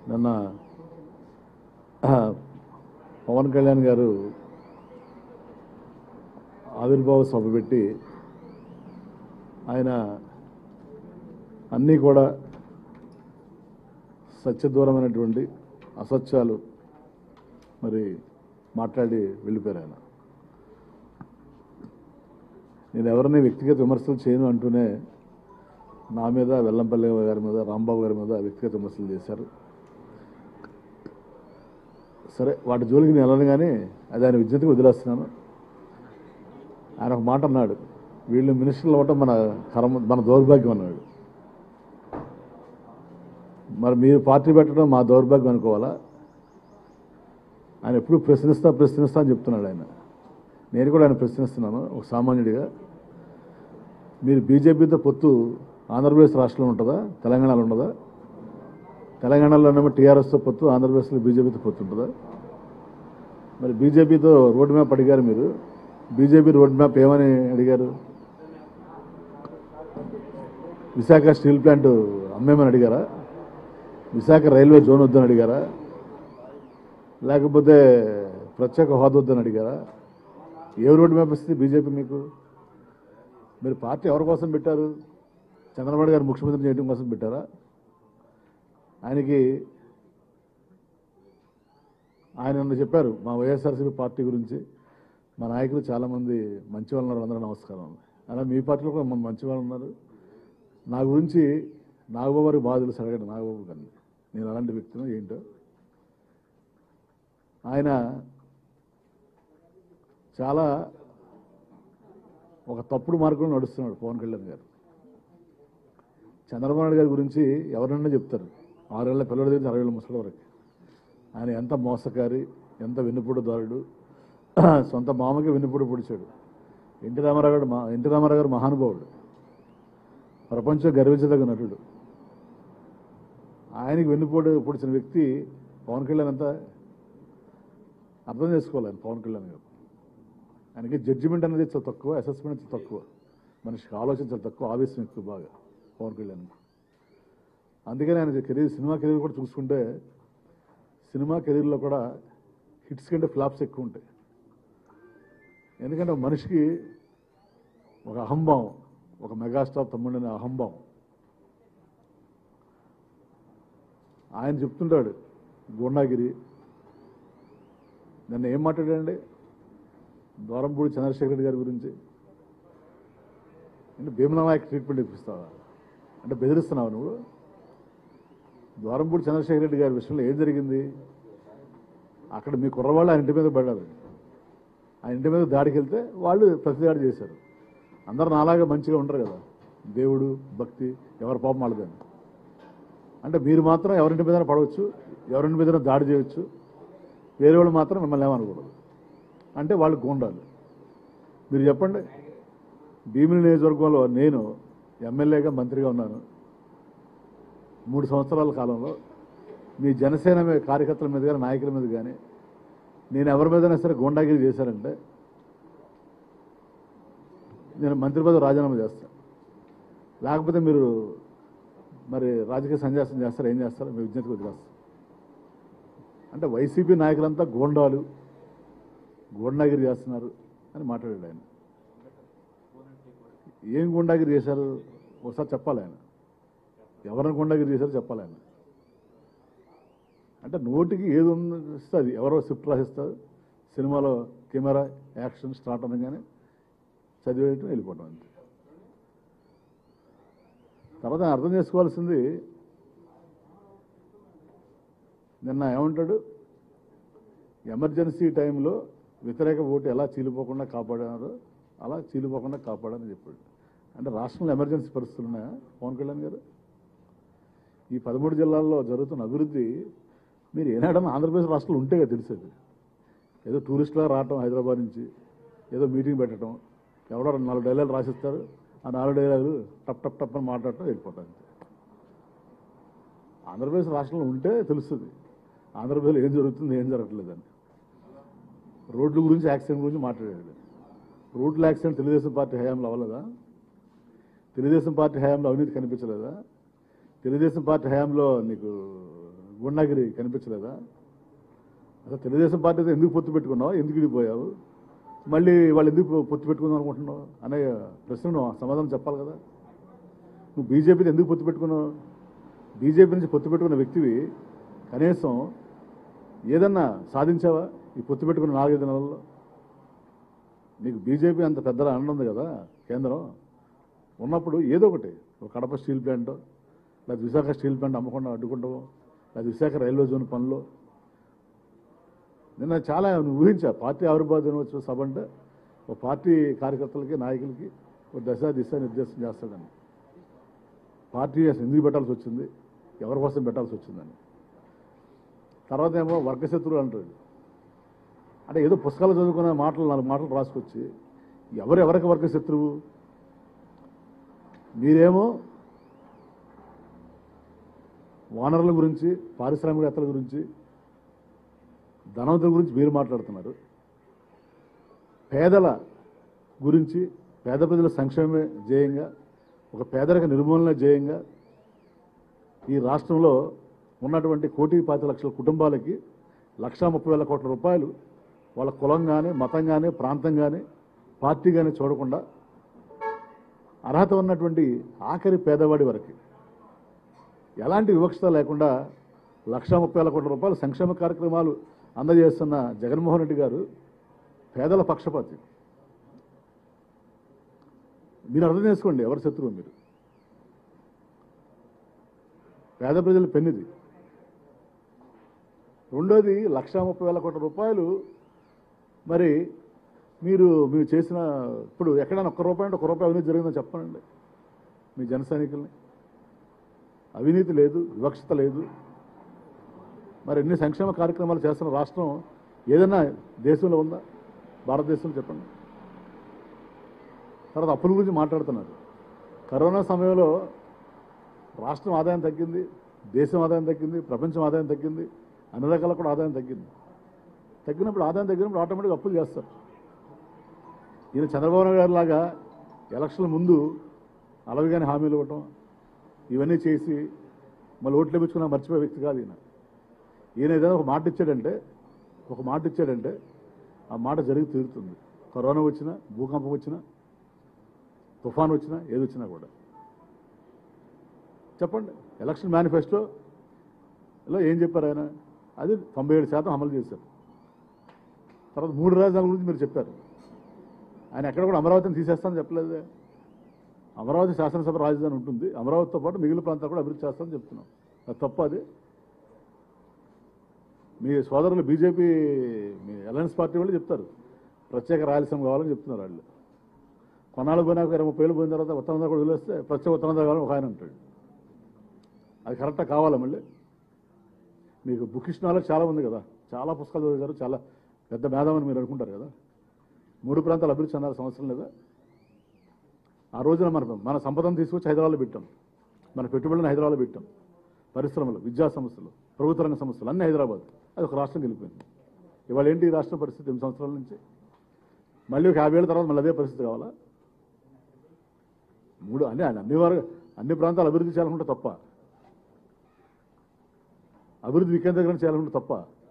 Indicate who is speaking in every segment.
Speaker 1: నిన్న పవన్ కళ్యాణ్ గారు ఆవిర్భావ సభ పెట్టి ఆయన అన్నీ కూడా సత్యదూరమైనటువంటి అసత్యాలు మరి మాట్లాడి వెళ్ళిపోయారు ఆయన నేను ఎవరిని వ్యక్తిగత విమర్శలు చేయను అంటూనే నా మీద వెల్లంపల్లి గారి మీద రాంబాబు గారి మీద వ్యక్తిగత విమర్శలు చేశారు సరే వాటి జోలికి నేను వెళ్ళను కానీ అది ఆయన విద్యుత్కి వదిలేస్తున్నాను ఆయన ఒక మాట అన్నాడు వీళ్ళు మినిస్టర్లు అవ్వటం మన కర్మ మన దౌర్భాగ్యం అన్నాడు మరి మీరు పార్టీ పెట్టడం మా దౌర్భాగ్యం అనుకోవాలా ఆయన ఎప్పుడు ప్రశ్నిస్తా ప్రశ్నిస్తా అని చెప్తున్నాడు ఆయన నేను కూడా ఆయన ప్రశ్నిస్తున్నాను ఒక సామాన్యుడిగా మీరు బీజేపీతో పొత్తు ఆంధ్రప్రదేశ్ రాష్ట్రంలో ఉంటుందా తెలంగాణలో ఉండదా తెలంగాణలోనేమో టీఆర్ఎస్తో పొత్తు ఆంధ్రప్రదేశ్లో బీజేపీతో పొత్తు ఉంటుందా మరి బీజేపీతో రోడ్ మ్యాప్ అడిగారు మీరు బీజేపీ రోడ్ మ్యాప్ ఏమని అడిగారు విశాఖ స్టీల్ ప్లాంట్ అమ్మేమని అడిగారా విశాఖ రైల్వే జోన్ వద్దని అడిగారా లేకపోతే ప్రత్యేక హోదా వద్దని అడిగారా ఏ రోడ్ మ్యాప్ ఇస్తుంది బీజేపీ మీకు మీరు పార్టీ ఎవరి కోసం పెట్టారు చంద్రబాబు గారు ముఖ్యమంత్రి చేయడం కోసం పెట్టారా ఆయనకి ఆయన నిన్న చెప్పారు మా వైఎస్ఆర్సీపీ పార్టీ గురించి మా నాయకులు చాలామంది మంచి వాళ్ళు ఉన్నారు అందరూ నమస్కారం అలా మీ పార్టీలో కూడా మన మంచి వాళ్ళు ఉన్నారు నా గురించి నాగబాబు గారికి బాధ తెలుసు అడగండి నాగబాబు గారిని నేను అలాంటి వ్యక్తిని ఏంటో ఆయన చాలా ఒక తప్పుడు మార్గంలో నడుస్తున్నాడు పవన్ కళ్యాణ్ గారు చంద్రబాబు నాయుడు గారి గురించి ఎవరన్నా చెప్తారు ఆరేళ్ల పిల్లడి దగ్గర అరవై ఏళ్ళ ముసలి వరకు ఆయన ఎంత మోసకారి ఎంత వెన్నుపూడుదారుడు సొంత మామకి వెన్నుపూడి పొడిచాడు ఎన్టీ రామారావు గారు మా ఎన్టీ రామారావు గారు మహానుభావుడు ప్రపంచం గర్వించదగ్గ నటుడు ఆయనకి వెన్నుపోటు పొడిచిన వ్యక్తి పవన్ కళ్యాణ్ అంతా అర్థం చేసుకోవాలి ఆయన పవన్ కళ్యాణ్ గారు ఆయనకి జడ్జిమెంట్ అనేది చాలా తక్కువ అసెస్మెంట్ చాలా తక్కువ మనిషికి ఆలోచన చాలా తక్కువ ఆవేశం ఎక్కువ బాగా పవన్ కళ్యాణ్ అందుకని ఆయన కెరీర్ సినిమా కెరీర్ కూడా చూసుకుంటే సినిమా కెరీర్లో కూడా హిట్స్ కంటే ఫ్లాప్స్ ఎక్కువ ఉంటాయి ఎందుకంటే ఒక మనిషికి ఒక అహంభావం ఒక మెగాస్టార్ తమ్ముడు అనే అహంభావం ఆయన చెప్తుంటాడు గుండాగిరి నిన్న ఏం మాట్లాడాడండి ద్వారంపూడి చంద్రశేఖర్ రెడ్డి గారి గురించి అంటే భీమలా నాయక్ ట్రీట్మెంట్ ఇప్పిస్తావా అంటే బెదిరిస్తున్నావు నువ్వు ద్వారంపూడి చంద్రశేఖర్ రెడ్డి గారి విషయంలో ఏం జరిగింది అక్కడ మీ కుర్రవాళ్ళు ఆయన ఇంటి మీద పడ్డారు ఆయన ఇంటి మీద దాడికి వెళ్తే వాళ్ళు ప్రతి దాడి చేశారు అందరూ నాలాగా మంచిగా ఉంటారు కదా దేవుడు భక్తి ఎవరి పాపం వాళ్ళదని అంటే మీరు మాత్రం ఎవరింటి మీద పడవచ్చు ఎవరింటి మీద దాడి చేయొచ్చు వేరే వాళ్ళు మాత్రం మిమ్మల్ని ఏమనకూడదు అంటే వాళ్ళు గోండాలు మీరు చెప్పండి భీమిలి నియోజకవర్గంలో నేను ఎమ్మెల్యేగా మంత్రిగా ఉన్నాను మూడు సంవత్సరాల కాలంలో మీ జనసేన మీద కార్యకర్తల మీద కానీ నాయకుల మీద కానీ నేను ఎవరి మీదైనా సరే గోండాగిరి చేశానంటే నేను మంత్రి పదవి రాజీనామా చేస్తాను లేకపోతే మీరు మరి రాజకీయ సన్యాసం చేస్తారు ఏం చేస్తారు మీ విజ్ఞతకు వదిలేస్తారు అంటే వైసీపీ నాయకులంతా గోండాలు గోండాగిరి చేస్తున్నారు అని మాట్లాడాడు ఆయన ఏం గుండాగిరి చేశారు ఒకసారి చెప్పాలి ఆయన ఎవరిని గుండాగిరి చేశారో చెప్పాలి ఆయన అంటే నోటికి ఏది ఉంది అది ఎవరో స్క్రిప్ట్ రాసిస్తారు సినిమాలో కెమెరా యాక్షన్ స్టార్ట్ అనగానే చదివేయటం వెళ్ళిపోవటం అంతే తర్వాత ఆయన అర్థం చేసుకోవాల్సింది నిన్న ఏమంటాడు ఎమర్జెన్సీ టైంలో వ్యతిరేక ఓటు ఎలా చీలిపోకుండా కాపాడారో అలా చీలిపోకుండా కాపాడని చెప్పాడు అంటే రాష్ట్రంలో ఎమర్జెన్సీ పరిస్థితులు ఉన్నాయా పవన్ కళ్యాణ్ గారు ఈ పదమూడు జిల్లాల్లో జరుగుతున్న అభివృద్ధి మీరు ఏనాడన్నా ఆంధ్రప్రదేశ్ రాష్ట్రంలో ఉంటే కదా తెలిసేది ఏదో టూరిస్టులా రావటం హైదరాబాద్ నుంచి ఏదో మీటింగ్ పెట్టడం ఎవడో రెండు నాలుగు డైలాగులు రాసిస్తారు ఆ నాలుగు డైలాగులు టప్ టప్ టప్ అని మాట్లాడటం వెళ్ళిపోతారు అంతే ఆంధ్రప్రదేశ్ రాష్ట్రంలో ఉంటే తెలుస్తుంది ఆంధ్రప్రదేశ్లో ఏం జరుగుతుంది ఏం జరగట్లేదని రోడ్ల గురించి యాక్సిడెంట్ గురించి మాట్లాడాడు రోడ్ల యాక్సిడెంట్ తెలుగుదేశం పార్టీ హయాంలో అవ్వలేదా తెలుగుదేశం పార్టీ హయాంలో అవినీతి కనిపించలేదా తెలుగుదేశం పార్టీ హయాంలో నీకు గుండాగిరి కనిపించలేదా అసలు తెలుగుదేశం పార్టీతో ఎందుకు పొత్తు పెట్టుకున్నావు ఎందుకు విడిపోయావు మళ్ళీ వాళ్ళు ఎందుకు పొత్తు పెట్టుకుందాం అనుకుంటున్నావు అనే ప్రశ్న నువ్వు సమాధానం చెప్పాలి కదా నువ్వు బీజేపీతో ఎందుకు పొత్తు పెట్టుకున్నావు బీజేపీ నుంచి పొత్తు పెట్టుకున్న వ్యక్తివి కనీసం ఏదన్నా సాధించావా ఈ పొత్తు పెట్టుకున్న నాలుగైదు నెలల్లో నీకు బీజేపీ అంత పెద్దల అండ ఉంది కదా కేంద్రం ఉన్నప్పుడు ఏదో ఒకటి ఒక కడప స్టీల్ ప్లాంట్ లేదా విశాఖ స్టీల్ ప్లాంట్ అమ్మకుండా అడ్డుకుంటాము లేదా విశాఖ రైల్వే జోన్ పనులు నిన్న చాలా ఊహించా పార్టీ ఆవిర్భావ దినోత్సవ సభ అంటే ఒక పార్టీ కార్యకర్తలకి నాయకులకి ఒక దశ దిశ నిర్దేశం చేస్తాడని పార్టీ అసలు ఎందుకు పెట్టాల్సి వచ్చింది ఎవరి కోసం పెట్టాల్సి వచ్చిందని తర్వాత ఏమో వర్గశత్రువు అంటాడు అంటే ఏదో పుస్తకాలు చదువుకున్న మాటలు నాలుగు మాటలు రాసుకొచ్చి ఎవరు ఎవరికి వర్గ శత్రువు మీరేమో వానరుల గురించి పారిశ్రామికవేత్తల గురించి ధనవంతుల గురించి మీరు మాట్లాడుతున్నారు పేదల గురించి పేద ప్రజల సంక్షేమమే ధ్యేయంగా ఒక పేదరిక నిర్మూలన ధ్యేయంగా ఈ రాష్ట్రంలో ఉన్నటువంటి కోటి పాతి లక్షల కుటుంబాలకి లక్షా ముప్పై వేల కోట్ల రూపాయలు వాళ్ళ కులం కానీ మతం కానీ ప్రాంతం కానీ పార్టీ కానీ చూడకుండా అర్హత ఉన్నటువంటి ఆఖరి పేదవాడి వరకు ఎలాంటి వివక్షత లేకుండా లక్షా ముప్పై వేల కోట్ల రూపాయల సంక్షేమ కార్యక్రమాలు అందజేస్తున్న జగన్మోహన్ రెడ్డి గారు పేదల పక్షపాతి మీరు అర్థం చేసుకోండి ఎవరి శత్రువు మీరు పేద ప్రజల పెన్నిది రెండోది లక్షా ముప్పై వేల కోట్ల రూపాయలు మరి మీరు మీరు చేసిన ఇప్పుడు ఎక్కడైనా ఒక్క రూపాయి అంటే ఒక రూపాయి అవినీతి జరిగిందని చెప్పండి మీ జన సైనికుల్ని అవినీతి లేదు వివక్షత లేదు మరి ఎన్ని సంక్షేమ కార్యక్రమాలు చేస్తున్న రాష్ట్రం ఏదైనా దేశంలో ఉందా భారతదేశంలో చెప్పండి తర్వాత అప్పుల గురించి మాట్లాడుతున్నారు కరోనా సమయంలో రాష్ట్రం ఆదాయం తగ్గింది దేశం ఆదాయం తగ్గింది ప్రపంచం ఆదాయం తగ్గింది అన్ని రకాల కూడా ఆదాయం తగ్గింది తగ్గినప్పుడు ఆదాయం తగ్గినప్పుడు ఆటోమేటిక్గా అప్పులు చేస్తారు ఈయన చంద్రబాబు నాయుడు గారి లాగా ఎలక్షన్ల ముందు అలవిగానే హామీలు ఇవ్వటం ఇవన్నీ చేసి మళ్ళీ ఓట్లు వేయించుకున్న మర్చిపోయే వ్యక్తి కాదు ఈయన ఈయన ఏదైనా ఒక మాట ఇచ్చాడంటే ఒక మాట ఇచ్చాడంటే ఆ మాట జరిగి తీరుతుంది కరోనా వచ్చినా భూకంపం వచ్చినా తుఫాన్ వచ్చినా ఏది వచ్చినా కూడా చెప్పండి ఎలక్షన్ మేనిఫెస్టోలో ఏం చెప్పారు ఆయన అది తొంభై ఏడు శాతం అమలు చేశారు తర్వాత మూడు రాజధానుల గురించి మీరు చెప్పారు ఆయన ఎక్కడ కూడా అమరావతిని తీసేస్తానని చెప్పలేదే అమరావతి శాసనసభ రాజధాని ఉంటుంది అమరావతితో పాటు మిగిలిన ప్రాంతాలు కూడా అభివృద్ధి చేస్తామని చెప్తున్నాం అది తప్ప అది మీ సోదరులు బీజేపీ మీ అలయన్స్ పార్టీ వాళ్ళు చెప్తారు ప్రత్యేక రాయలసీమ కావాలని చెప్తున్నారు వాళ్ళు కొన్నాళ్ళు పోయినాక ఇరవై ముప్పై ఏళ్ళు పోయిన తర్వాత ఉత్తరాంధ్ర కూడా వదిలేస్తే ప్రత్యేక ఉత్తరాంధ్ర కావాలని ఒక ఆయన అంటాడు అది కరెక్టా కావాలా మళ్ళీ మీకు బుకిష్ నాలెడ్జ్ చాలా ఉంది కదా చాలా పుస్తకాలు చదివారు చాలా పెద్ద మేధావని మీరు అనుకుంటారు కదా మూడు ప్రాంతాలు అభివృద్ధి చెందాల్సిన అవసరం లేదా ఆ రోజున మన మన సంపదను తీసుకొచ్చి హైదరాబాద్లో పెట్టాం మన పెట్టుబడులను హైదరాబాద్లో పెట్టాం పరిశ్రమలు విద్యా సంస్థలు ప్రభుత్వ రంగ సంస్థలు అన్నీ హైదరాబాద్ అది ఒక రాష్ట్రం గెలిపోయింది ఇవాళ ఏంటి ఈ రాష్ట్రం పరిస్థితి ఎనిమిది సంవత్సరాల నుంచి మళ్ళీ ఒక యాభై ఏళ్ళ తర్వాత మళ్ళీ అదే పరిస్థితి కావాలా మూడు అన్ని అన్ని వారు అన్ని ప్రాంతాలు అభివృద్ధి చేయాలనుకుంటే తప్ప అభివృద్ధి వికేంద్రీకరణ చేయాలనుకుంటే తప్ప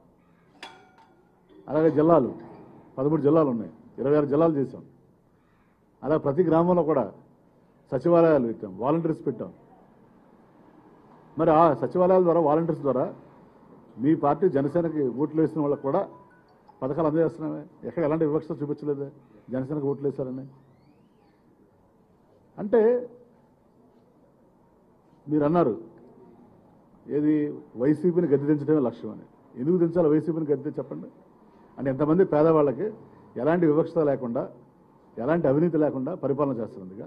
Speaker 1: అలాగే జిల్లాలు పదమూడు జిల్లాలు ఉన్నాయి ఇరవై ఆరు జిల్లాలు చేశాం అలా ప్రతి గ్రామంలో కూడా సచివాలయాలు పెట్టాం వాలంటీర్స్ పెట్టాం మరి ఆ సచివాలయాల ద్వారా వాలంటీర్స్ ద్వారా మీ పార్టీ జనసేనకి ఓట్లు వేసిన వాళ్ళకి కూడా పథకాలు అందజేస్తున్నామే ఎక్కడ ఎలాంటి వివక్షత చూపించలేదే జనసేనకి ఓట్లు వేశారని అంటే మీరు అన్నారు ఏది వైసీపీని గద్దె దించడమే లక్ష్యం అని ఎందుకు దించాలి వైసీపీని గద్దె చెప్పండి అంటే ఎంతమంది పేదవాళ్ళకి ఎలాంటి వివక్షత లేకుండా ఎలాంటి అవినీతి లేకుండా పరిపాలన చేస్తుందిగా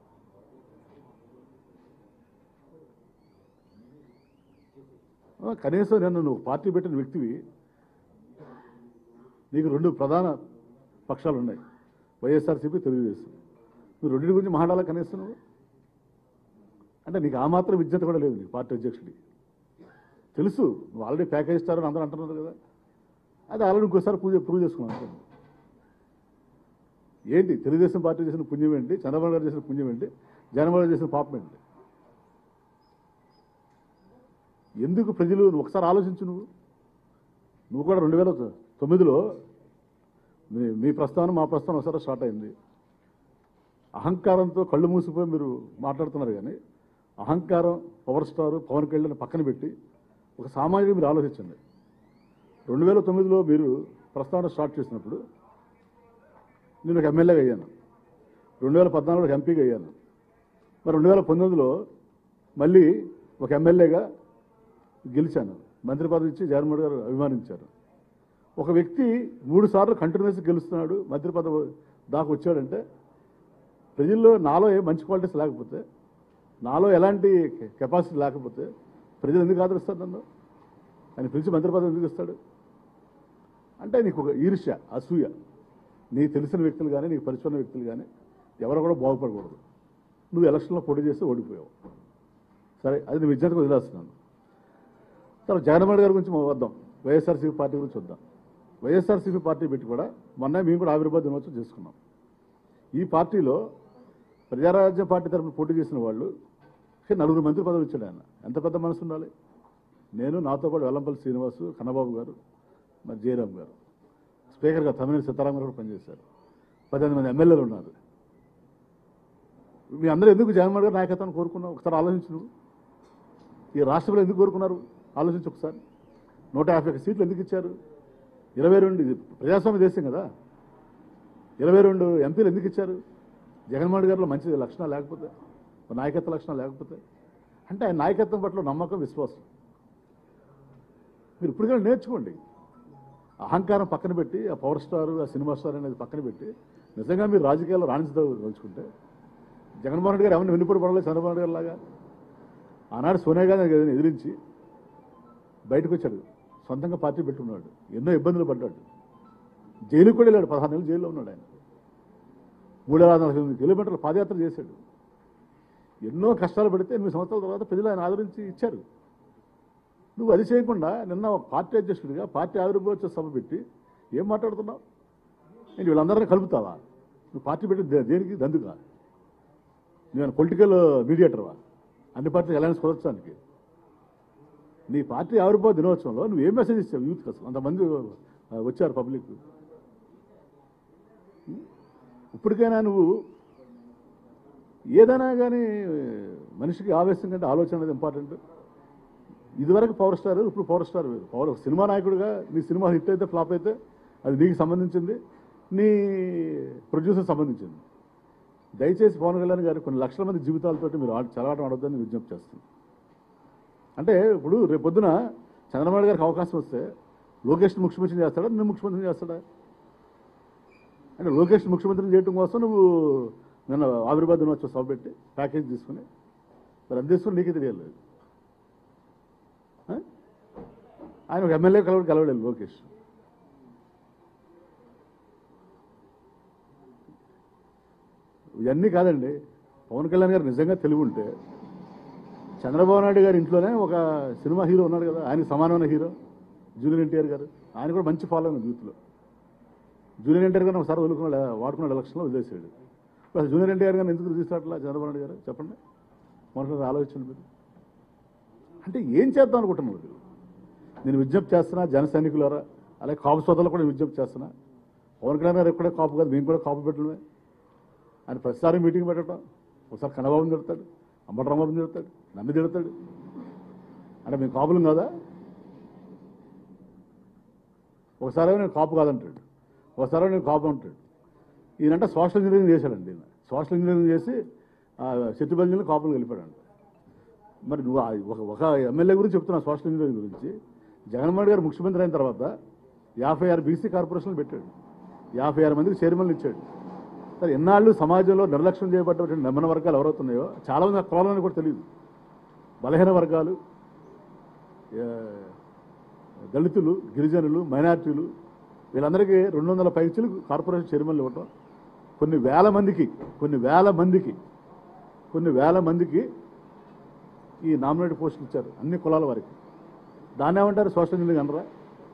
Speaker 1: ఆ, కనీసం నేను నువ్వు పార్టీ పెట్టిన వ్యక్తివి నీకు రెండు ప్రధాన పక్షాలు ఉన్నాయి వైఎస్ఆర్సీపీ తెలుగుదేశం నువ్వు రెండింటి గురించి మాట్లాడాలా కనీసం నువ్వు అంటే నీకు ఆ మాత్రం విజ్ఞత కూడా లేదు నీకు పార్టీ అధ్యక్షుడికి తెలుసు నువ్వు ఆల్రెడీ ప్యాకేజ్ ఇస్తారని అందరూ అంటున్నారు కదా అది ఆల్రెడీ ఇంకోసారి పూజ ప్రూవ్ చేసుకున్నాను అంతే. ఏంటి తెలుగుదేశం పార్టీ చేసిన పుణ్యం ఏంటి చంద్రబాబు గారు చేసిన పుణ్యం ఏంటి జగన్మోహన్ రెడ్డి చేసిన పాపం ఏంటి ఎందుకు ప్రజలు నువ్వు ఒకసారి ఆలోచించు నువ్వు నువ్వు కూడా రెండు వేల తొమ్మిదిలో మీ మీ ప్రస్థానం మా ప్రస్థానం ఒకసారి స్టార్ట్ అయింది అహంకారంతో కళ్ళు మూసిపోయి మీరు మాట్లాడుతున్నారు కానీ అహంకారం పవర్ స్టార్ పవన్ కళ్యాణ్ పక్కన పెట్టి ఒక సామాజిక మీరు ఆలోచించండి రెండు వేల తొమ్మిదిలో మీరు ప్రస్థానం స్టార్ట్ చేసినప్పుడు నేను ఒక ఎమ్మెల్యేగా అయ్యాను రెండు వేల పద్నాలుగులో ఒక ఎంపీగా అయ్యాను మరి రెండు వేల పంతొమ్మిదిలో మళ్ళీ ఒక ఎమ్మెల్యేగా గెలిచాను మంత్రి పదవి ఇచ్చి జగన్మోహన్ గారు అభిమానించారు ఒక వ్యక్తి మూడు సార్లు కంటిన్యూస్ గెలుస్తున్నాడు మంత్రి పదవి దాకా వచ్చాడంటే ప్రజల్లో నాలో ఏ మంచి క్వాలిటీస్ లేకపోతే నాలో ఎలాంటి కెపాసిటీ లేకపోతే ప్రజలు ఎందుకు ఆదరిస్తారు నన్ను ఆయన పిలిచి మంత్రి పదవి ఎందుకు ఇస్తాడు అంటే నీకు ఒక ఈర్ష్య అసూయ నీకు తెలిసిన వ్యక్తులు కానీ నీకు పరిచయం వ్యక్తులు కానీ ఎవరు కూడా బాగుపడకూడదు నువ్వు ఎలక్షన్లో పోటీ చేస్తే ఓడిపోయావు సరే అది నేను విద్యార్థికి వదిలేస్తున్నాను తర్వాత జగన్మోహన్ గారి గురించి మనం వద్దాం వైఎస్ఆర్సీపీ పార్టీ గురించి వద్దాం వైఎస్ఆర్సీపీ పార్టీ పెట్టి కూడా మొన్న మేము కూడా ఆవిర్భావ దినోత్సవం చేసుకున్నాం ఈ పార్టీలో ప్రజారాజ్య పార్టీ తరఫున పోటీ చేసిన వాళ్ళు కానీ నలుగురు మంత్రి పదవులు ఇచ్చాడు ఆయన ఎంత పెద్ద మనసు ఉండాలి నేను నాతో పాటు వెల్లంపల్లి శ్రీనివాసు కన్నబాబు గారు మరి జయరాం గారు స్పీకర్గా తమిళ సీతారాం గారు కూడా పనిచేశారు పద్దెనిమిది మంది ఎమ్మెల్యేలు ఉన్నారు మీ అందరూ ఎందుకు జగన్మోహన్ గారు నాయకత్వాన్ని కోరుకున్నావు ఒకసారి ఆలోచించు నువ్వు ఈ రాష్ట్రంలో ఎందుకు కోరుకున్నారు ఆలోచించు ఒకసారి నూట యాభై ఒక్క సీట్లు ఎందుకు ఇచ్చారు ఇరవై రెండు ఇది ప్రజాస్వామ్య దేశం కదా ఇరవై రెండు ఎంపీలు ఎందుకు ఇచ్చారు జగన్మోహన్ గారిలో మంచి లక్షణాలు లేకపోతే ఒక నాయకత్వ లక్షణాలు లేకపోతే అంటే ఆయన నాయకత్వం పట్ల నమ్మకం విశ్వాసం మీరు ఇప్పుడు నేర్చుకోండి అహంకారం పక్కన పెట్టి ఆ పవర్ స్టార్ ఆ సినిమా స్టార్ అనేది పక్కన పెట్టి నిజంగా మీరు రాజకీయాల్లో రాణించదలుచుకుంటే జగన్మోహన్ రెడ్డి గారు ఎవరిని వెన్నుపడి పడలేదు చంద్రబాబు గారి లాగా ఆనాడు సోనియా గాంధీ గారిని ఎదిరించి బయటకు వచ్చాడు సొంతంగా పార్టీ పెట్టుకున్నాడు ఎన్నో ఇబ్బందులు పడ్డాడు జైలుకు కూడా వెళ్ళాడు పదహారు నెలలు జైల్లో ఉన్నాడు ఆయన మూడు వేల నలభై ఎనిమిది కిలోమీటర్ల పాదయాత్ర చేశాడు ఎన్నో కష్టాలు పడితే ఎనిమిది సంవత్సరాల తర్వాత ప్రజలు ఆయన ఆదరించి ఇచ్చారు నువ్వు అది చేయకుండా నిన్న ఒక పార్టీ అధ్యక్షుడిగా పార్టీ ఆవిర్భావ సభ పెట్టి ఏం మాట్లాడుతున్నావు నేను వీళ్ళందరినీ కలుపుతావా నువ్వు పార్టీ పెట్టి దే- దేనికి దందుగా నేను పొలిటికల్ మీడియేటర్వా అన్ని పార్టీలు అలయన్స్ కుదర్చడానికి నీ పార్టీ ఆవిర్భావ దినోత్సవంలో నువ్వు ఏం మెసేజ్ ఇచ్చావు యూత్ కోసం అంతమంది ఆ, వచ్చారు పబ్లిక్ ఇప్పటికైనా నువ్వు ఏదైనా కానీ మనిషికి ఆవేశం కంటే ఆలోచన అనేది ఇంపార్టెంట్ ఇదివరకు పవర్ స్టార్ ఇప్పుడు పవర్ స్టార్ వేరు పవర్ సినిమా నాయకుడిగా నీ సినిమా హిట్ అయితే ఫ్లాప్ అయితే అది నీకు సంబంధించింది నీ ప్రొడ్యూసర్ సంబంధించింది దయచేసి పవన్ కళ్యాణ్ గారు కొన్ని లక్షల మంది జీవితాలతోటి మీరు ఆడ- చెలగాటం ఆడొద్దని విజ్ఞప్తి చేస్తుంది అంటే ఇప్పుడు రేపు పొద్దున చంద్రబాబు గారికి అవకాశం వస్తే లోకేష్ ముఖ్యమంత్రి చేస్తాడా నేను ముఖ్యమంత్రి చేస్తాడా అంటే లోకేష్ ముఖ్యమంత్రిని చేయడం కోసం నువ్వు నిన్న ఆవిర్భావ దినోత్సవ సభ పెట్టి ప్యాకేజ్ తీసుకుని మరి అది తీసుకుని నీకే తెలియలేదు ఆ? ఆయన ఒక ఎమ్మెల్యే కలవడు కలవలేదు లోకేష్ ఇవన్నీ కాదండి పవన్ కళ్యాణ్ గారు నిజంగా తెలివి ఉంటే చంద్రబాబు నాయుడు గారి ఇంట్లోనే ఒక సినిమా హీరో ఉన్నాడు కదా ఆయనకి సమానమైన హీరో జూనియర్ ఎన్టీఆర్ గారు ఆయన కూడా మంచి ఫాలోయింగ్ ఉంది యూత్లో జూనియర్ ఎన్టీఆర్ గారిని ఒకసారి వదులుకున్నాడు వాడుకున్నాడు ఎలక్షన్లో వదిలేసాడు అసలు జూనియర్ ఎన్టీఆర్ గారిని ఎందుకు తీసుకురావట్లా చంద్రబాబు నాయుడు గారు చెప్పండి మనకు ఆలోచించండి మీరు అంటే ఏం చేద్దాం అనుకుంటున్నారు మీరు నేను విజ్ఞప్తి చేస్తున్నా జన సైనికులారా అలాగే కాపు సోదరులు కూడా విజ్ఞప్తి చేస్తున్నా పవన్ కళ్యాణ్ గారు ఎక్కడే కాపు కాదు మేము కూడా కాపు పెట్టడమే ఆయన ప్రతిసారి మీటింగ్ పెట్టడం ఒకసారి కన్నబాబుని తిడతాడు అంబటరాంబాబుని తిడతాడు నన్ను తిడతాడు అంటే మేము కాపులం కాదా ఒకసారి నేను కాపు కాదంటాడు ఒకసారి నేను కాపు అంటాడు ఈయనంటే సోషల్ ఇంజనీరింగ్ చేశాడండి ఈయన సోషల్ ఇంజనీరింగ్ చేసి చెట్టుబల్లిని కాపులు వెళ్ళిపోయాడు మరి నువ్వు ఆ ఒక ఒక ఎమ్మెల్యే గురించి చెప్తున్నా సోషల్ ఇంజనీరింగ్ గురించి జగన్మోహన్ గారు ముఖ్యమంత్రి అయిన తర్వాత యాభై ఆరు బీసీ కార్పొరేషన్లు పెట్టాడు యాభై ఆరు మందికి చైర్మన్లు ఇచ్చాడు సరే ఎన్నాళ్ళు సమాజంలో నిర్లక్ష్యం చేయబడ్డటువంటి నిమ్మన వర్గాలు ఎవరవుతున్నాయో చాలా మంది కులాలని కూడా తెలియదు బలహీన వర్గాలు ఏ, దళితులు గిరిజనులు మైనార్టీలు వీళ్ళందరికీ రెండు వందల పైచులు కార్పొరేషన్ చైర్మన్లు ఇవ్వటం కొన్ని వేల మందికి కొన్ని వేల మందికి కొన్ని వేల మందికి ఈ నామినేటెడ్ పోస్టులు ఇచ్చారు అన్ని కులాల వారికి దాన్ని ఏమంటారు సోషల్ ఇంజనీరింగ్ అనరా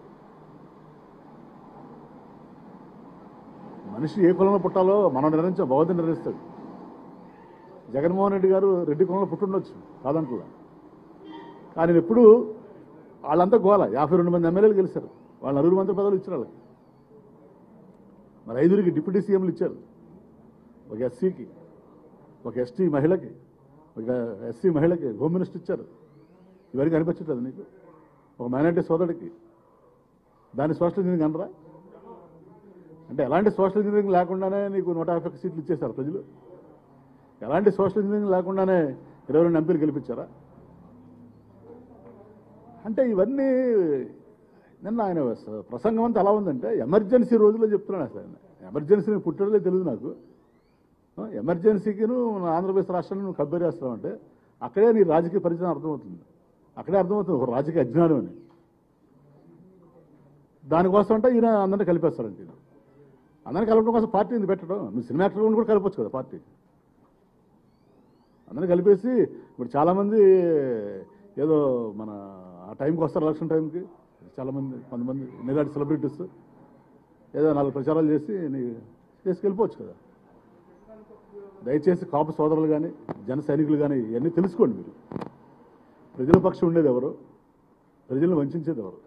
Speaker 1: మనిషి ఏ కులంలో పుట్టాలో మనం నిర్ణయించ భగవంతుడు నిర్ణయిస్తాడు జగన్మోహన్ రెడ్డి గారు రెడ్డి కులంలో పుట్టుండొచ్చు కాదంటున్నా కానీ నేను ఎప్పుడు వాళ్ళంతా గోల యాభై రెండు మంది ఎమ్మెల్యేలు గెలిచారు వాళ్ళు నలుగురు మంత్రి పదవులు ఇచ్చారు వాళ్ళకి మరి ఐదుగురికి డిప్యూటీ సీఎంలు ఇచ్చారు ఒక ఎస్సీకి ఒక ఎస్టీ మహిళకి ఒక ఎస్సీ మహిళకి హోమ్ మినిస్టర్ ఇచ్చారు ఇవన్నీ కనిపించట్లేదు నీకు ఒక మైనార్టీ సోదరుడికి దాని సోషల్ ఇంజనీరింగ్ అనరా అంటే ఎలాంటి సోషల్ ఇంజనీరింగ్ లేకుండానే నీకు నూట యాభై ఒక్క సీట్లు ఇచ్చేశారు ప్రజలు ఎలాంటి సోషల్ ఇంజనీరింగ్ లేకుండానే ఇరవై రెండు ఎంపీలు గెలిపించారా అంటే ఇవన్నీ నిన్న ఆయన స- ప్రసంగం అంతా ఎలా ఉందంటే ఎమర్జెన్సీ రోజుల్లో చెప్తున్నాను అసలు ఆయన ఎమర్జెన్సీని పుట్టడలే తెలియదు నాకు ఆ, ఎమర్జెన్సీకిను మన ఆంధ్రప్రదేశ్ రాష్ట్రాన్ని నువ్వు కబ్బేరి చేస్తున్నావు అంటే అక్కడే నీ రాజకీయ పరిచయం అర్థమవుతుంది అక్కడే అర్థమవుతుంది ఒక రాజకీయ అజ్ఞానం అని దానికోసం అంటే ఈయన అందరినీ కలిపేస్తారంటే ఈయన అందరినీ కలపడం కోసం పార్టీ ఎందుకు పెట్టడం నువ్వు సినిమా యాక్టర్ కూడా కలపచ్చు కదా పార్టీ అందరినీ కలిపేసి ఇప్పుడు చాలామంది ఏదో మన ఆ టైంకి వస్తారు ఎలక్షన్ టైంకి చాలామంది కొంతమంది నిలాంటి సెలబ్రిటీస్ ఏదో నాలుగు ప్రచారాలు చేసి నీ చేసి వెళ్ళిపోవచ్చు కదా దయచేసి కాపు సోదరులు కానీ జన సైనికులు కానీ ఇవన్నీ తెలుసుకోండి మీరు ప్రజల పక్షం ఉండేది ఎవరు ప్రజలను వంచేది ఎవరు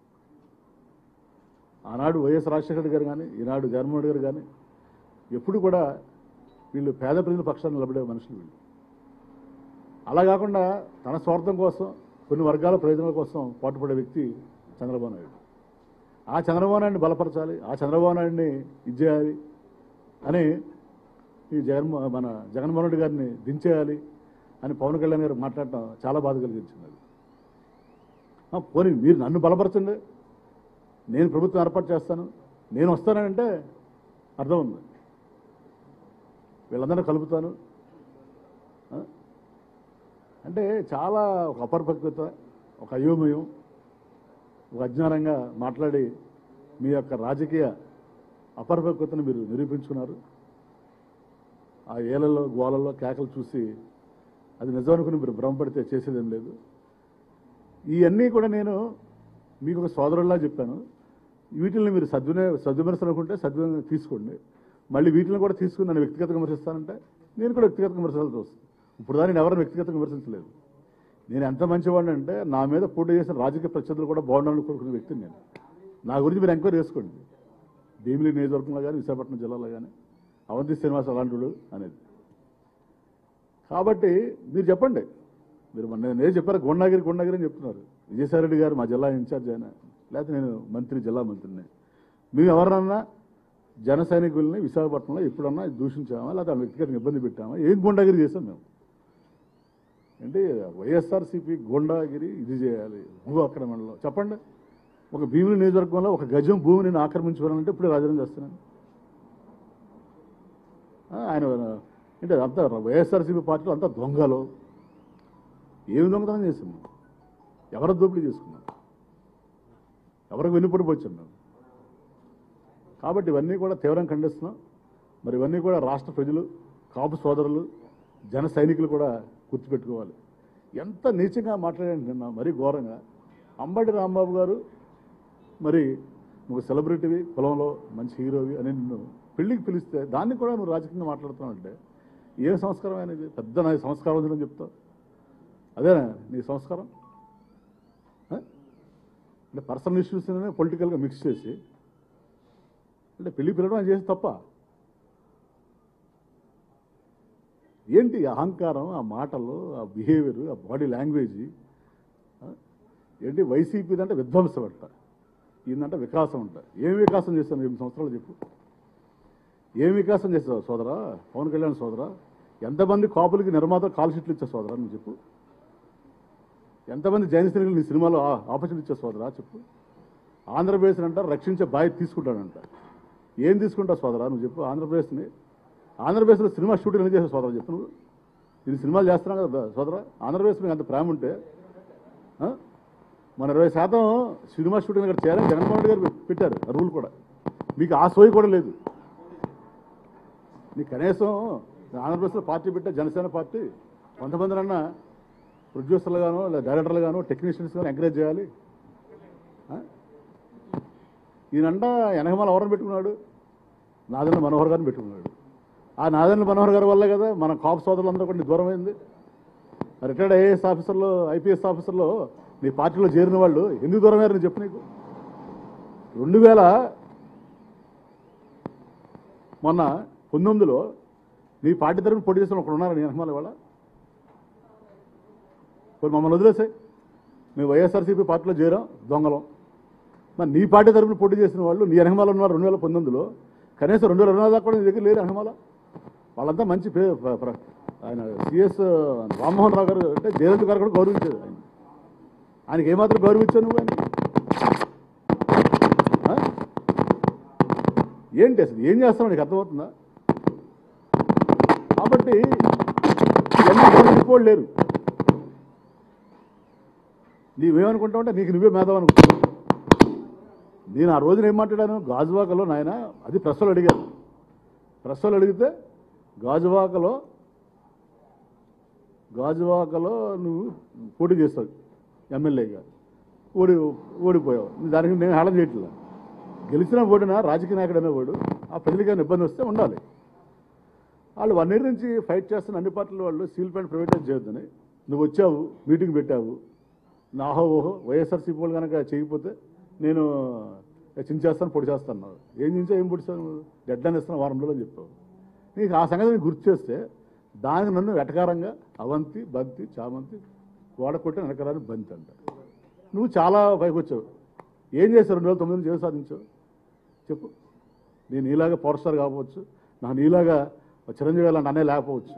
Speaker 1: ఆనాడు వైఎస్ రాజశేఖర రెడ్డి గారు కానీ ఈనాడు జగన్మోహన్ రెడ్డి గారు కానీ ఎప్పుడు కూడా వీళ్ళు పేద ప్రజల పక్షాన్ని నిలబడే మనుషులు వీళ్ళు అలా కాకుండా తన స్వార్థం కోసం కొన్ని వర్గాల ప్రయోజనాల కోసం పాటుపడే వ్యక్తి చంద్రబాబు నాయుడు ఆ చంద్రబాబు నాయుడిని బలపరచాలి ఆ చంద్రబాబు నాయుడిని ఇచ్చేయాలి అని ఈ జగన్మో మన జగన్మోహన్ రెడ్డి గారిని దించేయాలి అని పవన్ కళ్యాణ్ గారు మాట్లాడటం చాలా బాధ కలిగించింది అది ఆ, పోనీ మీరు నన్ను బలపరచండి నేను ప్రభుత్వం ఏర్పాటు చేస్తాను నేను వస్తానంటే అర్థం ఉంది వీళ్ళందరినీ కలుపుతాను ఆ? అంటే చాలా ఒక అపరిపక్వత ఒక అయోమయం ఒక అజ్ఞానంగా మాట్లాడి మీ యొక్క రాజకీయ అపరిపక్వతను మీరు నిరూపించుకున్నారు ఆ ఏలలో గోలలో కేకలు చూసి అది నిజమనుకుని మీరు భ్రమపడితే చేసేదేం లేదు ఇవన్నీ కూడా నేను మీకు ఒక సోదరుల్లా చెప్పాను వీటిని మీరు సద్వినియ సద్విమర్శలు అనుకుంటే సద్వినియోగం తీసుకోండి మళ్ళీ వీటిని కూడా తీసుకుని నన్ను వ్యక్తిగతంగా విమర్శిస్తానంటే నేను కూడా వ్యక్తిగతంగా విమర్శలు చూస్తాను ఇప్పుడు దాన్ని నేను ఎవరిని వ్యక్తిగతంగా విమర్శించలేదు నేను ఎంత మంచివాడిని అంటే నా మీద పోటీ చేసిన రాజకీయ ప్రత్యర్థులు కూడా బాగుండాలని కోరుకునే వ్యక్తిని నేను నా గురించి మీరు ఎంక్వైరీ చేసుకోండి భీమిలి నియోజకవర్గంలో కానీ విశాఖపట్నం జిల్లాలో కానీ అవంతి శ్రీనివాస్ అలాంటి అనేది కాబట్టి మీరు చెప్పండి మీరు మొన్న నేను ఏం చెప్పారు గుండాగిరి గుండాగిరి అని చెప్తున్నారు విజయసాయిరెడ్డి గారు మా జిల్లా ఇన్ఛార్జ్ ఆయన లేకపోతే నేను మంత్రి జిల్లా మంత్రిని మేము ఎవరన్నా జన సైనికుల్ని విశాఖపట్నంలో ఎప్పుడన్నా దూషించామా లేకపోతే వాళ్ళ వ్యక్తిగతంగా ఇబ్బంది పెట్టామా ఏం గుండాగిరి చేసాం మేము అంటే వైఎస్ఆర్సీపీ గుండాగిరి ఇది చేయాలి భూ ఆక్రమణలో చెప్పండి ఒక భీముని నియోజకవర్గంలో ఒక గజం భూమిని నేను ఆక్రమించుకోవాలంటే ఇప్పుడే రాజీనామా చేస్తున్నాను ఆ, ఆయన అంటే అంతా వైఎస్ఆర్సీపీ పార్టీలో అంతా దొంగలు ఏమి దొంగతనం చేసాం మేము ఎవరి దోపిడీ చేసుకున్నాం ఎవరికి వెన్నుపడిపోయి వచ్చాం మేము కాబట్టి ఇవన్నీ కూడా తీవ్రంగా ఖండిస్తున్నాం మరి ఇవన్నీ కూడా రాష్ట్ర ప్రజలు కాపు సోదరులు జన సైనికులు కూడా గుర్తుపెట్టుకోవాలి ఎంత నీచంగా మాట్లాడాను నిన్న మరీ ఘోరంగా అంబటి రాంబాబు గారు మరి నువ్వు సెలబ్రిటీవి కులంలో మంచి హీరోవి అని నిన్ను పెళ్లికి పిలిస్తే దాన్ని కూడా నువ్వు రాజకీయంగా మాట్లాడుతున్నావు అంటే ఏ సంస్కారం అనేది పెద్ద నా సంస్కారం ఉందని చెప్తావు అదేనా నీ సంస్కారం ఆ? అంటే పర్సనల్ ఇష్యూస్ పొలిటికల్గా మిక్స్ చేసి అంటే పెళ్లి పిల్లడం ఆయన చేసి తప్ప ఏంటి ఈ అహంకారం ఆ మాటలు ఆ బిహేవియర్ ఆ బాడీ లాంగ్వేజ్ ఏంటి వైసీపీ అంటే విధ్వంసం అంట ఈయనంటే వికాసం అంట ఏం వికాసం చేస్తాను ఎనిమిది సంవత్సరాలు చెప్పు ఏం వికాసం చేస్తావు సోదరా పవన్ కళ్యాణ్ సోదరా ఎంతమంది కాపులకి నిర్మాత కాల్ షీట్లు ఇచ్చే సోదరా నువ్వు చెప్పు ఎంతమంది జైన సైనికులు నీ సినిమాలో ఆపర్చునిటీ ఇచ్చే సోదరా చెప్పు ఆంధ్రప్రదేశ్ అంట రక్షించే బాధ్యత తీసుకుంటాడంట ఏం తీసుకుంటావు సోదరా నువ్వు చెప్పు ఆంధ్రప్రదేశ్ని ఆంధ్రప్రదేశ్లో సినిమా షూటింగ్ ఎందుకు చేసావు సోదరా చెప్పు నువ్వు ఇది సినిమాలు చేస్తున్నావు కదా సోదరా ఆంధ్రప్రదేశ్ మీకు అంత ప్రేమ ఉంటే ఆ? మన ఇరవై శాతం సినిమా షూటింగ్ ఇక్కడ చేయాలని జగన్మోహన్ రెడ్డి గారు పెట్టారు ఆ రూల్ కూడా మీకు ఆ సోయి కూడా లేదు నీకు కనీసం ఆంధ్రప్రదేశ్లో పార్టీ పెట్టే జనసేన పార్టీ కొంతమందినన్నా ప్రొడ్యూసర్లు గాను లేదా డైరెక్టర్లు గాను టెక్నీషియన్స్ గాను ఎంకరేజ్ చేయాలి ఆ? ఈయనంట వెనకమాల ఎవరిని పెట్టుకున్నాడు నాదెండ్ల మనోహర్ గారిని పెట్టుకున్నాడు ఆ నాదెండ్ల మనోహర్ గారి వల్లే కదా మన కాపు సోదరులందరూ కూడా దూరం అయింది రిటైర్డ్ ఐఏఎస్ ఆఫీసర్లో ఐపీఎస్ ఆఫీసర్లో నీ పార్టీలో చేరిన వాళ్ళు ఎందుకు దూరం అయ్యారని చెప్పు నీకు రెండు వేల మొన్న పంతొమ్మిదిలో నీ పార్టీ తరఫున పోటీ చేసిన ఒకడు ఉన్నారా నీ వెనకమాల ఇవాళ పోయి మమ్మల్ని వదిలేసాయి మేము వైఎస్ఆర్సీపీ పార్టీలో చేరాం దొంగలం మరి నీ పార్టీ తరఫున పోటీ చేసిన వాళ్ళు నీ వెనకమాల ఉన్నారు రెండు వేల పంతొమ్మిదిలో కనీసం రెండు వేల రెండు దాకా కూడా నీ దగ్గర లేరు వెనకమాల వాళ్ళంతా మంచి పే ప్ర- ప్ర- ఆయన సిఎస్ రామ్మోహన్ రావు గారు అంటే జయలలిత గారు కూడా గౌరవించారు ఆయన ఆయనకి ఏమాత్రం గౌరవించావు నువ్వు ఆయన ఆ? ఏంటి అసలు ఏం చేస్తున్నావు నీకు అర్థమవుతుందా కాబట్టి ఇవన్నీ గౌరవించుకోళ్ళు లేరు నీవేమనుకుంటావు అంటే నీకు నువ్వే మేధావు అనుకుంటావు నేను ఆ రోజున ఏం మాట్లాడాను గాజువాకలో నాయన అది ప్రెస్లో అడిగాను ప్రెస్లో అడిగితే గాజువాకలో గాజువాకలో నువ్వు పోటీ చేస్తావు ఎమ్మెల్యేగా ఓడి ఓడిపోయావు దానికి నేను హేళన చేయట్లేదు గెలిచిన ఓడినా రాజకీయ నాయకుడు అనేవాడు ఆ ప్రజలకి ఏమైనా ఇబ్బంది వస్తే ఉండాలి వాళ్ళు వన్ ఇయర్ నుంచి ఫైట్ చేస్తున్న అన్ని పార్టీల వాళ్ళు స్టీల్ ప్లాంట్ ప్రైవేటైజ్ చేయొద్దని నువ్వు వచ్చావు మీటింగ్ పెట్టావు నాహో ఓహో వైఎస్ఆర్సీపీ వాళ్ళు కనుక చేయకపోతే నేను చించేస్తాను పొడి చేస్తాను అన్నావు. ఏం చించా ఏం పొడిచావు నువ్వు డెడ్ అని ఇస్తాను వారం రోజులు అని చెప్పావు నీకు ఆ సంగతి నీకు గుర్తు చేస్తే దానికి నన్ను వెటకారంగా అవంతి బంతి చామంతి గోడ కొట్టిన వెనకరాని బంతి అంట నువ్వు చాలా పైకి వచ్చావు ఏం చేశావు రెండు వేల తొమ్మిది నుంచి ఏం సాధించావు చెప్పు నేను నీలాగా పవర్ స్టార్ కాకపోవచ్చు నాకు నీలాగా చిరంజీవి లాంటి అన్నయ్య లేకపోవచ్చు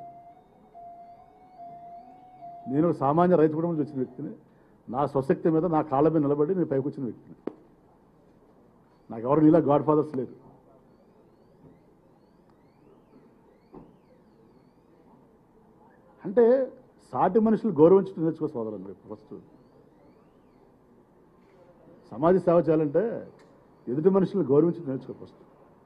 Speaker 1: నేను ఒక సామాన్య రైతు కుటుంబం నుంచి వచ్చిన వ్యక్తిని నా స్వశక్తి మీద నా కాళ్ళ మీద నిలబడి నేను పైకి వచ్చిన వ్యక్తిని నాకు ఎవరు నీలా గాడ్ ఫాదర్స్ లేరు అంటే సాటి మనుషులు గౌరవించడం నేర్చుకో సోదరం రేపు ఫస్ట్ సమాజ సేవ చేయాలంటే ఎదుటి మనుషులు గౌరవించడం నేర్చుకో ఫస్ట్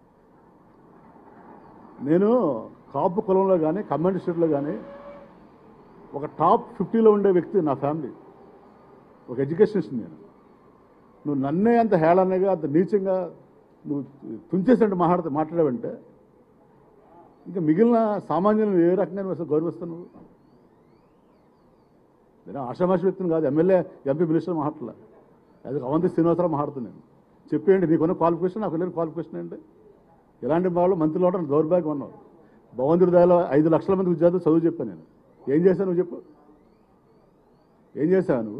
Speaker 1: నేను కాపు కులంలో కానీ కమ్యూనిస్ట్ స్టేట్లో కానీ ఒక టాప్ ఫిఫ్టీలో ఉండే వ్యక్తి నా ఫ్యామిలీ ఒక ఎడ్యుకేషనిస్ట్ నేను నువ్వు నన్నే అంత హేళనగా అంత నీచంగా నువ్వు తుంచేసినట్టు మాట్లాడితే మాట్లాడావంటే ఇంకా మిగిలిన సామాన్యులను ఏ రకంగా నువ్వు అసలు గౌరవిస్తావు నువ్వు నేను ఆషామాషి వ్యక్తిని కాదు ఎమ్మెల్యే ఎంపీ మినిస్టర్ మాట్లాడలే అది అవంతి శ్రీనివాసరావు మాట్లాడుతున్నాను చెప్పేయండి నీకున్న క్వాలిఫికేషన్ నాకు లేని క్వాలిఫికేషన్ ఏంటి ఇలాంటి వాళ్ళు మంత్రులు అవడం దౌర్భాగ్యం ఉన్నావు భగవంతుడి దయలో ఐదు లక్షల మంది విద్యార్థులు చదువు చెప్పాను నేను ఏం చేశావు నువ్వు చెప్పు ఏం చేశావు నువ్వు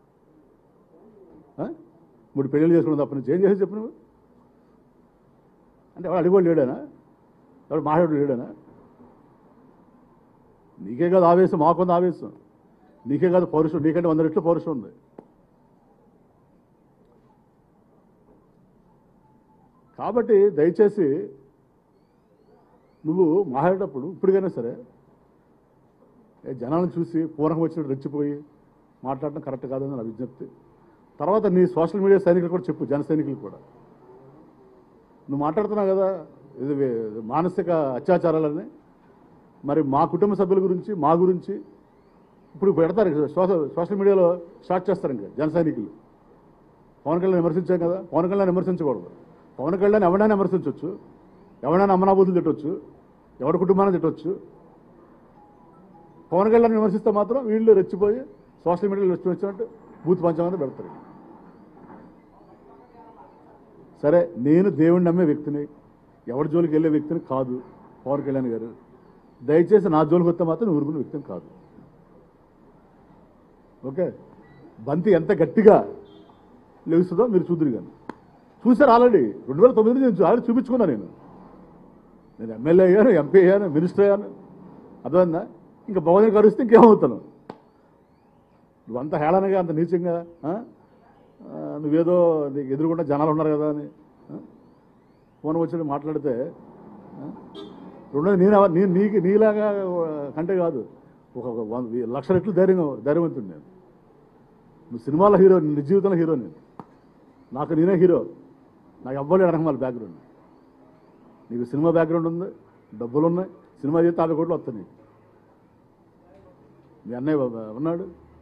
Speaker 1: ఆ? మూడు పెళ్ళిళ్ళు చేసుకున్న తప్ప నుంచి ఏం చేసి చెప్పు నువ్వు అంటే వాడు అడిగోడు లేడానా వాడు మాట్లాడు లేడానా నీకే కాదు ఆవేశం మాకుంది ఆవేశం నీకే కాదు పౌరుషం నీకంటే వంద రెట్లు పౌరుషం ఉంది కాబట్టి దయచేసి నువ్వు మాట్లాడేటప్పుడు ఇప్పటికైనా సరే ఏ జనాలను చూసి పూర్వం వచ్చినట్టు రెచ్చిపోయి మాట్లాడటం కరెక్ట్ కాదని నా విజ్ఞప్తి తర్వాత నీ సోషల్ మీడియా సైనికులు కూడా చెప్పు జన సైనికులు కూడా నువ్వు మాట్లాడుతున్నావు కదా ఇది వే- ఇది మానసిక అత్యాచారాలని మరి మా కుటుంబ సభ్యుల గురించి మా గురించి ఇప్పుడు పెడతారు ఇంకా సోషల్ సోషల్ మీడియాలో స్టార్ట్ చేస్తారు ఇంకా జన సైనికులు పవన్ కళ్యాణ్ విమర్శించాం కదా పవన్ కళ్యాణ్ విమర్శించకూడదు పవన్ కళ్యాణ్ ఎవడైనా విమర్శించవచ్చు ఎవడైనా అమ్మనాబూతులు తిట్టవచ్చు ఎవడి కుటుంబాన్ని తిట్టవచ్చు పవన్ కళ్యాణ్ విమర్శిస్తే మాత్రం వీళ్ళు రెచ్చిపోయి సోషల్ మీడియాలో వచ్చి వచ్చినట్టు బూత్ పంచమంది పెడతారు సరే నేను దేవుణ్ణి నమ్మే వ్యక్తిని ఎవరి జోలికి వెళ్ళే వ్యక్తిని కాదు పవన్ కళ్యాణ్ గారు దయచేసి నా జోలికి వస్తే మాత్రం నువ్వు ఊరుకునే వ్యక్తిని కాదు ఓకే బంతి ఎంత గట్టిగా లెగుస్తుందో మీరు చూద్దరు కానీ చూశారు ఆల్రెడీ రెండు వేల తొమ్మిది నుంచి ఆల్రెడీ చూపించుకున్నా నేను నేను ఎమ్మెల్యే అయ్యాను ఎంపీ అయ్యాను మినిస్టర్ అయ్యాను అర్థమైందా ఇంకా భవన్ కరుస్తే ఇంకేమవుతాను నువ్వంత హేళనగా అంత నీచంగా ఆ? ఆ, నువ్వేదో నీకు ఎదురుకుండా జనాలు ఉన్నారు కదా అని ఆ? ఫోన్ వచ్చి మాట్లాడితే ఆ? రెండోది నేను ఎవ- నేను నీకు నీలాగా ఆ, కంటే కాదు ఒక ఒక వంద- వే- లక్ష రెట్లు ధైర్యం ధైర్యవంతుడు నేను నువ్వు సినిమాలో హీరో నిజ జీవితంలో హీరో నేను నాకు నేనే హీరో నాకు ఎవ్వరు అడగమాలి బ్యాక్గ్రౌండ్ నీకు సినిమా బ్యాక్గ్రౌండ్ ఉంది డబ్బులు ఉన్నాయి సినిమా చేస్తే యాభై కోట్లు వస్తాయి నీకు మీ అన్నయ్య బాబా ఉన్నాడు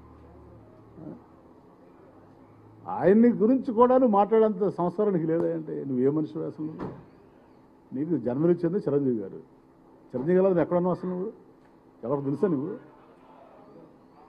Speaker 1: ఆయన్ని గురించి కూడా నువ్వు మాట్లాడేంత సంస్కారం నీకు లేదా అంటే నువ్వు ఏ మనిషి అసలు నువ్వు? నీకు జన్మనిచ్చింది చిరంజీవి గారు చిరంజీవి గారు నువ్వు ఎక్కడ ఉన్నావు అసలు నువ్వు ఎవరు తెలుసా నువ్వు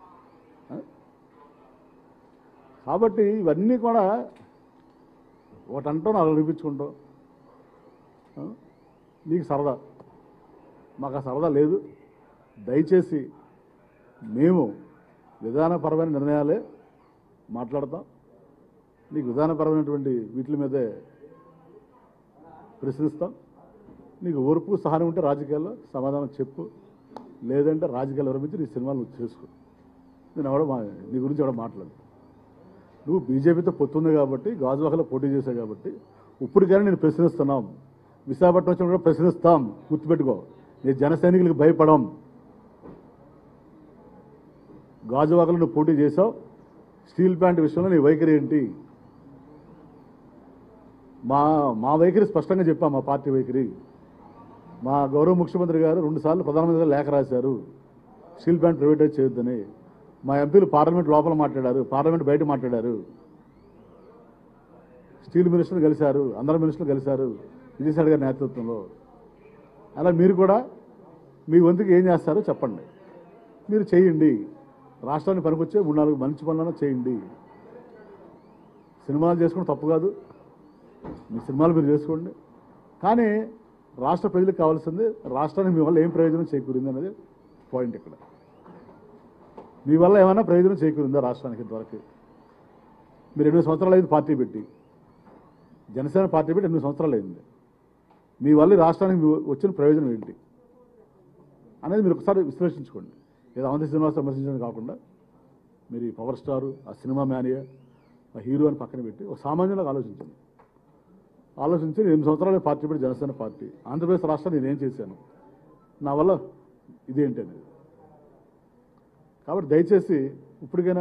Speaker 1: కాబట్టి ఇవన్నీ కూడా ఒకటి అంటాం నాలుగు అనిపించుకుంటాం ఆ? నీకు సరదా మాకు ఆ సరదా లేదు దయచేసి మేము విధానపరమైన నిర్ణయాలే మాట్లాడతాం నీకు విధానపరమైనటువంటి వీటి మీదే ప్రశ్నిస్తాం నీకు ఓర్పు సహనం ఉంటే రాజకీయాల్లో సమాధానం చెప్పు లేదంటే రాజకీయాలు విరమించి నీ సినిమాలు నువ్వు చేసుకో నేను ఎవడో మా నీ గురించి ఎవడో మాట్లాడు నువ్వు బీజేపీతో పొత్తుంది కాబట్టి గాజువాకలో పోటీ చేశావు కాబట్టి ఇప్పుడు కానీ నేను ప్రశ్నిస్తున్నాం విశాఖపట్నం వచ్చిన కూడా ప్రశ్నిస్తాం గుర్తుపెట్టుకో నేను జన సైనికులకు భయపడం గాజువాకలో నువ్వు పోటీ చేశావు స్టీల్ ప్లాంట్ విషయంలో నీ వైఖరి ఏంటి మా మా వైఖరి స్పష్టంగా చెప్పాం మా పార్టీ వైఖరి మా గౌరవ ముఖ్యమంత్రి గారు రెండుసార్లు ప్రధానమంత్రి గారు లేఖ రాశారు స్టీల్ ప్లాంట్ ప్రైవేటైజ్ చేయొద్దని మా ఎంపీలు పార్లమెంట్ లోపల మాట్లాడారు పార్లమెంట్ బయట మాట్లాడారు స్టీల్ మినిస్టర్లు కలిశారు అందరు మినిస్టర్లు కలిశారు విజయసాయి గారి నేతృత్వంలో అలా మీరు కూడా మీ వంతుకి ఏం చేస్తారో చెప్పండి మీరు చేయండి రాష్ట్రానికి పనికొచ్చే మూడు నాలుగు మంచి పనులను చేయండి సినిమాలు చేసుకోవడం తప్పు కాదు మీ సినిమాలు మీరు చేసుకోండి కానీ రాష్ట్ర ప్రజలకు కావాల్సింది రాష్ట్రానికి మీ వల్ల ఏం ప్రయోజనం చేకూరింది అనేది పాయింట్ ఇక్కడ మీ వల్ల ఏమైనా ప్రయోజనం చేకూరిందా రాష్ట్రానికి ఇంతవరకు మీరు ఎనిమిది సంవత్సరాలు అయింది పార్టీ పెట్టి జనసేన పార్టీ పెట్టి ఎనిమిది సంవత్సరాలు అయింది మీ వల్ల ఈ రాష్ట్రానికి మీ వచ్చిన ప్రయోజనం ఏంటి అనేది మీరు ఒకసారి విశ్లేషించుకోండి ఏదో అవంతి శ్రీనివాస్ విమర్శించడం కాకుండా మీరు ఈ పవర్ స్టారు ఆ సినిమా మేనియా ఆ హీరో అని పక్కన పెట్టి ఒక సామాన్యులకు ఆలోచించండి ఆలోచించి నేను ఎనిమిది సంవత్సరాలు పార్టీ పెట్టి జనసేన పార్టీ ఆంధ్రప్రదేశ్ రాష్ట్రాన్ని నేనేం చేశాను నా వల్ల ఇదేంటి అనేది కాబట్టి దయచేసి ఇప్పటికైనా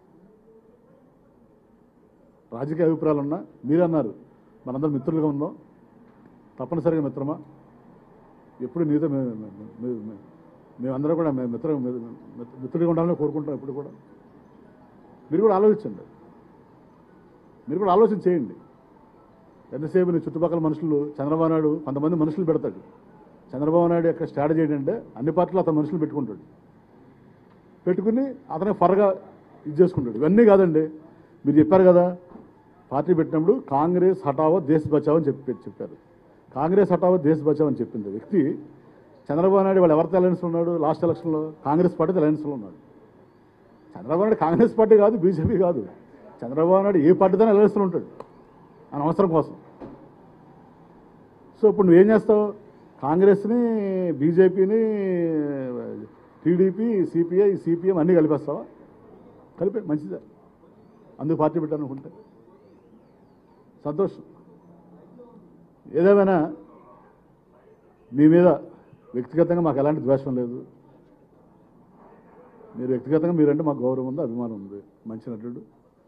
Speaker 1: రాజకీయ అభిప్రాయాలు ఉన్నా మీరన్నారు మనందరం మిత్రులుగా ఉందాం తప్పనిసరిగా మిత్రమా ఎప్పుడు నీతో మే- మే- మే- మే- మేమందరం కూడా మేము మిత్ర మిత్ర- మిత్రుడిగా ఉండాలని కోరుకుంటాం ఎప్పుడు కూడా మీరు కూడా ఆలోచించండి మీరు కూడా ఆలోచన చేయండి ఎంతసేపు నీ చుట్టుపక్కల మనుషులు చంద్రబాబు నాయుడు కొంతమంది మనుషులు పెడతాడు చంద్రబాబు నాయుడు యొక్క స్ట్రాటజీ ఏంటంటే అన్ని పార్టీలు అతను మనుషులు పెట్టుకుంటాడు పెట్టుకుని అతనే ఫర్గా ఇది చేసుకుంటాడు ఇవన్నీ కాదండి మీరు చెప్పారు కదా పార్టీ పెట్టినప్పుడు కాంగ్రెస్ హటావో దేశ్ బచావో అని చెప్పి చెప్పారు కాంగ్రెస్ హటావో దేశ్ బచావో అని చెప్పింది వ్యక్తి చంద్రబాబు నాయుడు వాళ్ళు ఎవరితో అలయన్స్లో ఉన్నాడు లాస్ట్ ఎలక్షన్లో కాంగ్రెస్ పార్టీతో అలయన్స్లో ఉన్నాడు చంద్రబాబు నాయుడు కాంగ్రెస్ పార్టీ కాదు బీజేపీ కాదు చంద్రబాబు నాయుడు ఏ పార్టీతో అలయన్స్లో ఉంటాడు అని అవసరం కోసం సో ఇప్పుడు నువ్వేం చేస్తావు కాంగ్రెస్ని బీజేపీని టీడీపీ సిపిఐ సిపిఎం అన్నీ కలిపేస్తావా కలిపే మంచిదే అందుకు పార్టీ పెట్టాను అనుకుంటే సంతోషం ఏదేమైనా మీ మీద వ్యక్తిగతంగా మాకు ఎలాంటి ద్వేషం లేదు మీరు వ్యక్తిగతంగా మీరంటే మాకు గౌరవం ఉంది అభిమానం ఉంది మంచి నటుడు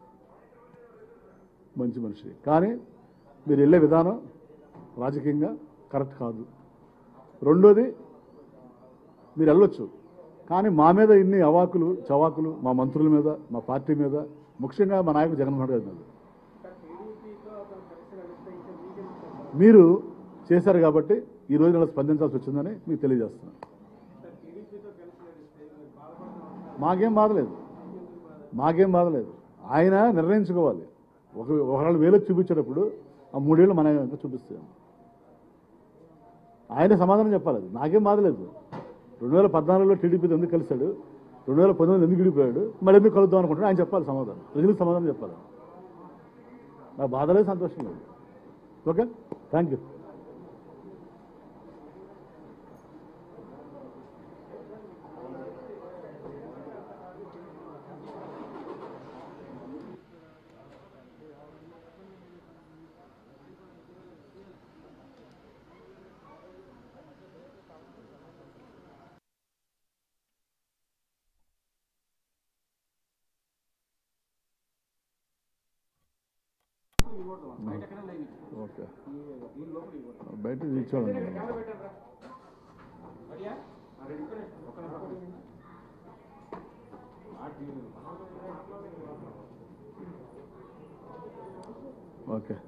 Speaker 1: మంచి మనిషి కానీ మీరు వెళ్ళే విధానం రాజకీయంగా కరెక్ట్ కాదు రెండోది మీరు వెళ్ళొచ్చు కానీ మా మీద ఇన్ని అవాకులు చవాకులు మా మంత్రుల మీద మా పార్టీ మీద ముఖ్యంగా మా నాయకుడు జగన్మోహన్ రెడ్డి మీద మీరు చేశారు కాబట్టి ఈ రోజు ఇలా స్పందించాల్సి వచ్చిందని మీకు తెలియజేస్తున్నాను మాకేం బాధలేదు మాకేం బాధలేదు ఆయన నిర్ణయించుకోవాలి ఒక ఒకళ్ళు వేలకు చూపించేటప్పుడు ఆ మూడేళ్ళు మన ఇంకా చూపిస్తాం ఆయన సమాధానం చెప్పాలి అది నాకేం బాధలేదు రెండు వేల పద్నాలుగులో టీడీపీతో ఎందుకు కలిశాడు రెండు వేల పంతొమ్మిది ఎందుకు విడిపోయాడు మరి ఎందుకు కలుద్దాం అనుకుంటున్నాడు ఆయన చెప్పాలి సమాధానం ప్రజలకు సమాధానం చెప్పాలి నాకు బాధ లేదు సంతోషం లేదు ఓకే థ్యాంక్ యూ ఓకే బయట తీసుకోండి ఓకే